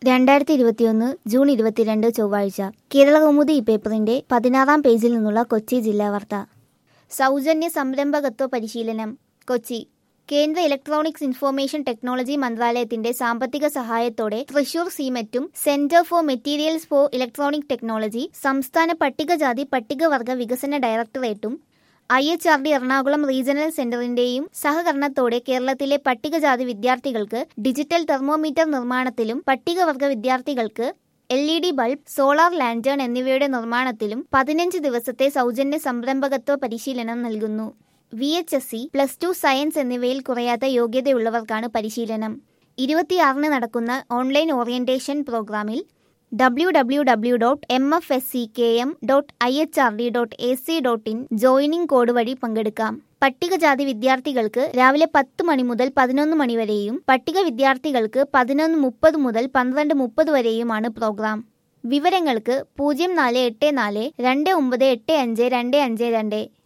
രണ്ടായിരത്തി ഇരുപത്തിയൊന്ന് ജൂൺ ഇരുപത്തിരണ്ട് ചൊവ്വാഴ്ച കേരളകൗമുദി ഈ പേപ്പറിന്റെ പതിനാറാം പേജിൽ നിന്നുള്ള കൊച്ചി ജില്ലാ വാർത്ത സൗജന്യ സംരംഭകത്വ പരിശീലനം കൊച്ചി കേന്ദ്ര ഇലക്ട്രോണിക്സ് ഇൻഫർമേഷൻ ടെക്നോളജി മന്ത്രാലയത്തിന്റെ സാമ്പത്തിക സഹായത്തോടെ തൃശൂർ സീമെറ്റും centre for materials for electronic technology സംസ്ഥാന പട്ടികജാതി പട്ടികവർഗ വികസന ഡയറക്ടറേറ്റും I H R D Ernakulam regional സെന്ററിന്റെയും സഹകരണത്തോടെ കേരളത്തിലെ പട്ടികജാതി വിദ്യാർത്ഥികൾക്ക് ഡിജിറ്റൽ തെർമോമീറ്റർ നിർമ്മാണത്തിലും പട്ടികവർഗ വിദ്യാർത്ഥികൾക്ക് L E D bulb solar lantern എന്നിവയുടെ നിർമ്മാണത്തിലും പതിനഞ്ച് ദിവസത്തെ സൗജന്യ സംരംഭകത്വ പരിശീലനം നൽകുന്നു V H S C plus two science എന്നിവയിൽ കുറയാത്ത യോഗ്യതയുള്ളവർക്കാണ് പരിശീലനം ഇരുപത്തിയാറിന് നടക്കുന്ന ഓൺലൈൻ ഓറിയന്റേഷൻ പ്രോഗ്രാമിൽ W W W dot M F S C K M dot I H R D dot A C dot in joining code വഴി പങ്കെടുക്കാം പട്ടികജാതി വിദ്യാർത്ഥികൾക്ക് രാവിലെ പത്ത് മണി മുതൽ പതിനൊന്ന് മണി വരെയും പട്ടിക വിദ്യാർത്ഥികൾക്ക് പതിനൊന്ന് മുപ്പത് മുതൽ പന്ത്രണ്ട് മുപ്പത് വരെയുമാണ് പ്രോഗ്രാം വിവരങ്ങൾക്ക് പൂജ്യം നാല് എട്ട് നാല് രണ്ട് ഒമ്പത് എട്ട് അഞ്ച് രണ്ട് അഞ്ച് രണ്ട്